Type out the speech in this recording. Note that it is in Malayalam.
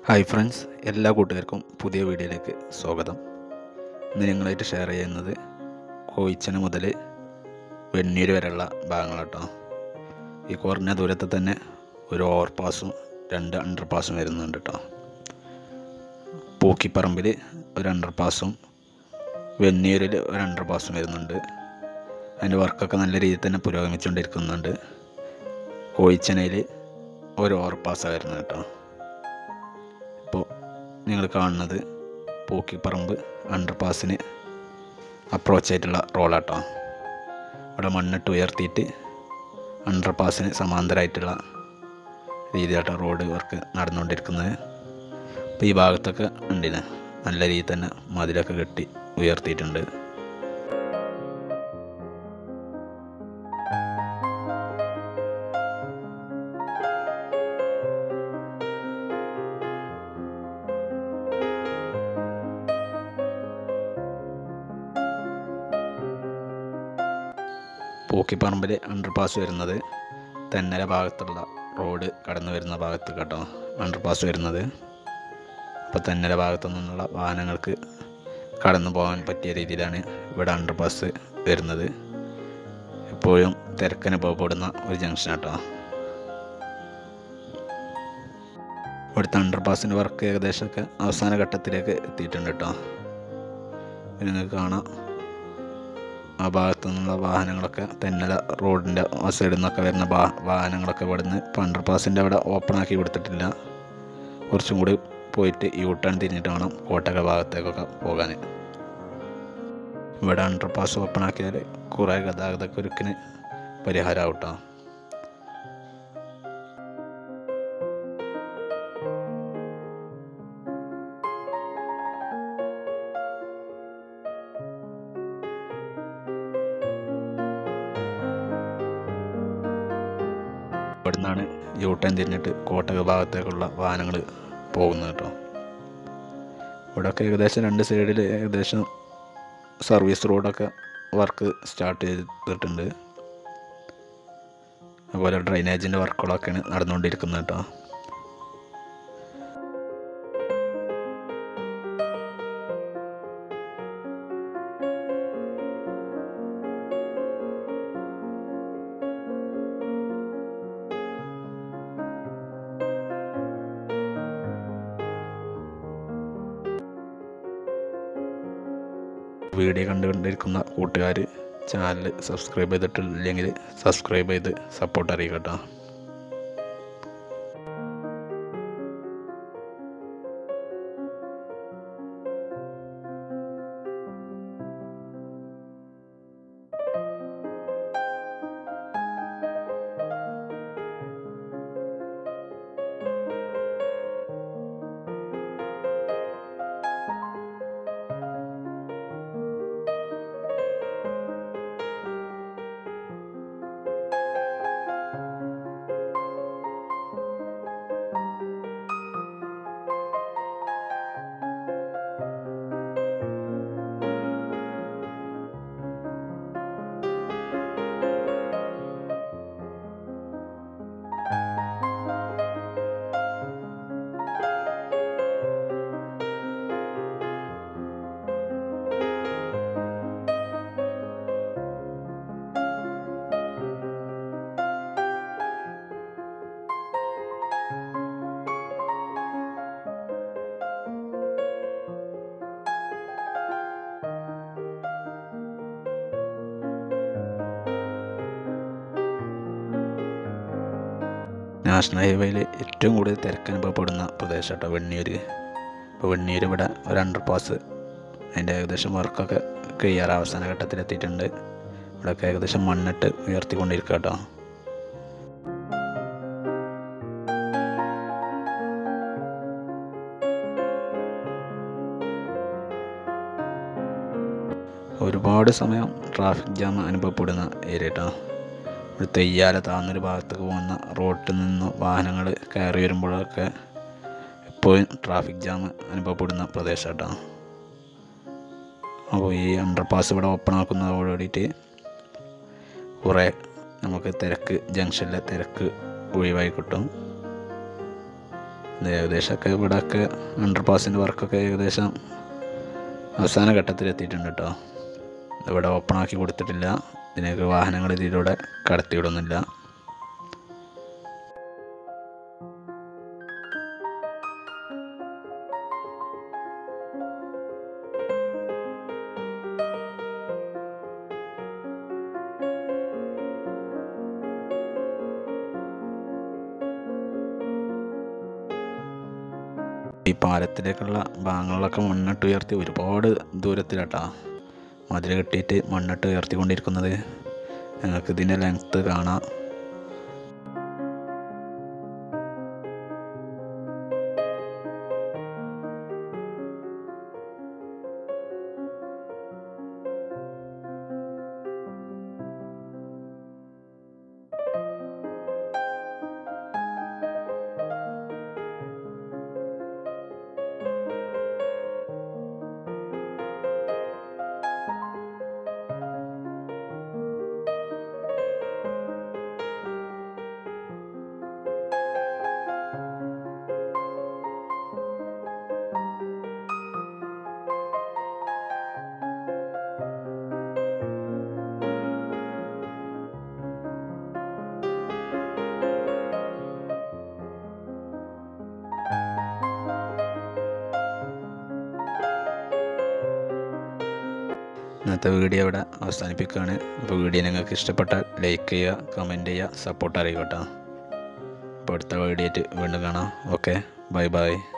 ഹായ് ഫ്രണ്ട്സ് എല്ലാ കൂട്ടുകാർക്കും പുതിയ വീഡിയോയിലേക്ക് സ്വാഗതം ഇന്ന് നിങ്ങളായിട്ട് ഷെയർ ചെയ്യുന്നത് കോയിച്ചന മുതൽ വെണ്ണീര് വരെയുള്ള ഭാഗങ്ങളാട്ടോ ഈ കുറഞ്ഞ ദൂരത്ത് തന്നെ ഒരു ഓവർ പാസും രണ്ട് അണ്ടർ പാസും വരുന്നുണ്ട് കേട്ടോ പൂക്കിപ്പറമ്പിൽ ഒരു അണ്ടർ പാസും വെണ്ണീരിൽ ഒരു അണ്ടർ പാസും വരുന്നുണ്ട് അതിൻ്റെ വർക്കൊക്കെ നല്ല രീതിയിൽ തന്നെ പുരോഗമിച്ചുകൊണ്ടിരിക്കുന്നുണ്ട് കോയിച്ചനയിൽ ഒരു ഓവർ പാസ്സാണ് വരുന്നത് കേട്ടോ ഇപ്പോൾ നിങ്ങൾ കാണുന്നത് പൂക്കിപ്പറമ്പ് അണ്ടർ പാസിന് അപ്രോച്ച് ആയിട്ടുള്ള റോഡാട്ടോ ഇവിടെ മണ്ണിട്ട് ഉയർത്തിയിട്ട് അണ്ടർ പാസിന് സമാന്തരമായിട്ടുള്ള രീതിയാട്ടോ റോഡ് വർക്ക് നടന്നുകൊണ്ടിരിക്കുന്നത് അപ്പോൾ ഈ ഭാഗത്തൊക്കെ ഉണ്ടിന് നല്ല രീതിയിൽ തന്നെ മതിലൊക്കെ കെട്ടി ഉയർത്തിയിട്ടുണ്ട് പൂക്കിപ്പറമ്പിൽ അണ്ടർ പാസ് വരുന്നത് തെന്നല ഭാഗത്തുള്ള റോഡ് കടന്നു വരുന്ന ഭാഗത്ത് കേട്ടോ അണ്ടർ പാസ് വരുന്നത് അപ്പോൾ തെന്നല ഭാഗത്തു നിന്നുള്ള വാഹനങ്ങൾക്ക് കടന്നു പോകാൻ പറ്റിയ രീതിയിലാണ് ഇവിടെ അണ്ടർ പാസ് വരുന്നത് എപ്പോഴും തിരക്കനുഭവപ്പെടുന്ന ഒരു ജംഗ്ഷൻ കേട്ടോ ഇവിടുത്തെ അണ്ടർ പാസിൻ്റെ വർക്ക് ഏകദേശമൊക്കെ അവസാന ഘട്ടത്തിലേക്ക് എത്തിയിട്ടുണ്ട് കേട്ടോ നിങ്ങൾക്ക് കാണാം ആ ഭാഗത്തു നിന്നുള്ള വാഹനങ്ങളൊക്കെ തെന്നല റോഡിൻ്റെ ആ സൈഡിൽ നിന്നൊക്കെ വരുന്ന വാഹനങ്ങളൊക്കെ ഇവിടുന്ന് ഇപ്പോൾ അണ്ടർ പാസിൻ്റെ അവിടെ ഓപ്പൺ ആക്കി കൊടുത്തിട്ടില്ല കുറച്ചും കൂടി പോയിട്ട് യൂ ടേൺ തിരിഞ്ഞിട്ട് വേണം കോട്ടക ഭാഗത്തേക്കൊക്കെ പോകാൻ ഇവിടെ അണ്ടർ പാസ് ഓപ്പൺ ആക്കിയാൽ കുറേ ഗതാഗതക്കുരുക്കിന് പരിഹാരമാവും കേട്ടോ ഇവിടെ നിന്നാണ് യൂ ടേൺ തിരിഞ്ഞിട്ട് കോട്ടക ഭാഗത്തേക്കുള്ള വാഹനങ്ങൾ പോകുന്നത് കേട്ടോ ഇവിടെയൊക്കെ ഏകദേശം രണ്ട് സൈഡിൽ ഏകദേശം സർവീസ് റോഡൊക്കെ വർക്ക് സ്റ്റാർട്ട് ചെയ്തിട്ടുണ്ട് അതുപോലെ ഡ്രൈനേജിൻ്റെ വർക്കുകളൊക്കെയാണ് നടന്നുകൊണ്ടിരിക്കുന്നത് കേട്ടോ വീഡിയോ കണ്ടുകൊണ്ടിരിക്കുന്ന കൂട്ടുകാർ ചാനൽ സബ്സ്ക്രൈബ് ചെയ്തിട്ടില്ലെങ്കിൽ സബ്സ്ക്രൈബ് ചെയ്ത് സപ്പോർട്ട് അറിയിക്കുക കേട്ടോ നാഷണൽ ഹൈവേയിൽ ഏറ്റവും കൂടുതൽ തിരക്ക് അനുഭവപ്പെടുന്ന പ്രദേശം കേട്ടോ വെണ്ണിയൂർ ഇപ്പോൾ വെണ്ണിയൂർ ഇവിടെ ഒരു അണ്ടർ പാസ് അതിൻ്റെ ഏകദേശം വർക്കൊക്കെ കഴിയാറ് അവസാന ഘട്ടത്തിലെത്തിയിട്ടുണ്ട് ഇവിടെയൊക്കെ ഏകദേശം മണ്ണിട്ട് ഉയർത്തിക്കൊണ്ടിരിക്കുക കേട്ടോ ഒരുപാട് സമയം ട്രാഫിക് ജാം അനുഭവപ്പെടുന്ന ഏരിയ കേട്ടോ ഒരു തെയ്യാല താന്നൊരു ഭാഗത്തേക്ക് പോകുന്ന റോഡിൽ നിന്ന് വാഹനങ്ങൾ കയറി വരുമ്പോഴൊക്കെ എപ്പോഴും ട്രാഫിക് ജാം അനുഭവപ്പെടുന്ന പ്രദേശം കേട്ടോ അപ്പോൾ ഈ അണ്ടർ പാസ് ഇവിടെ ഓപ്പൺ ആക്കുന്നതോട് കൂടിയിട്ട് കുറേ നമുക്ക് തിരക്ക് ജംഗ്ഷനിലെ തിരക്ക് ഒഴിവായി കിട്ടും ഇത് ഏകദേശമൊക്കെ ഇവിടെയൊക്കെ അണ്ടർ പാസിൻ്റെ വർക്കൊക്കെ ഏകദേശം അവസാന ഘട്ടത്തിൽ എത്തിയിട്ടുണ്ട് കേട്ടോ ഇവിടെ ഓപ്പൺ ആക്കി കൊടുത്തിട്ടില്ല ഇതിനൊക്കെ വാഹനങ്ങൾ ഇതിലൂടെ കടത്തിവിടുന്നില്ല ഈ പാലത്തിലേക്കുള്ള ഭാഗങ്ങളിലൊക്കെ മണ്ണിട്ട് ഉയർത്തി ഒരുപാട് ദൂരത്തിലാട്ടാ മതിൽ കെട്ടിയിട്ട് മണ്ണിട്ട് ഉയർത്തിക്കൊണ്ടിരിക്കുന്നത് ഞങ്ങൾക്ക് ഇതിൻ്റെ ലെങ്ത്ത് കാണാം ഇന്നത്തെ വീഡിയോ ഇവിടെ അവസാനിപ്പിക്കുകയാണ് അപ്പോൾ വീഡിയോ നിങ്ങൾക്ക് ഇഷ്ടപ്പെട്ടാൽ ലൈക്ക് ചെയ്യുക കമൻറ്റ് ചെയ്യുക സപ്പോർട്ട് അറിയിക്കട്ടോ അപ്പോൾ അടുത്ത വീഡിയോ ആയിട്ട് വീണ്ടും കാണാം ഓക്കെ ബൈ ബൈ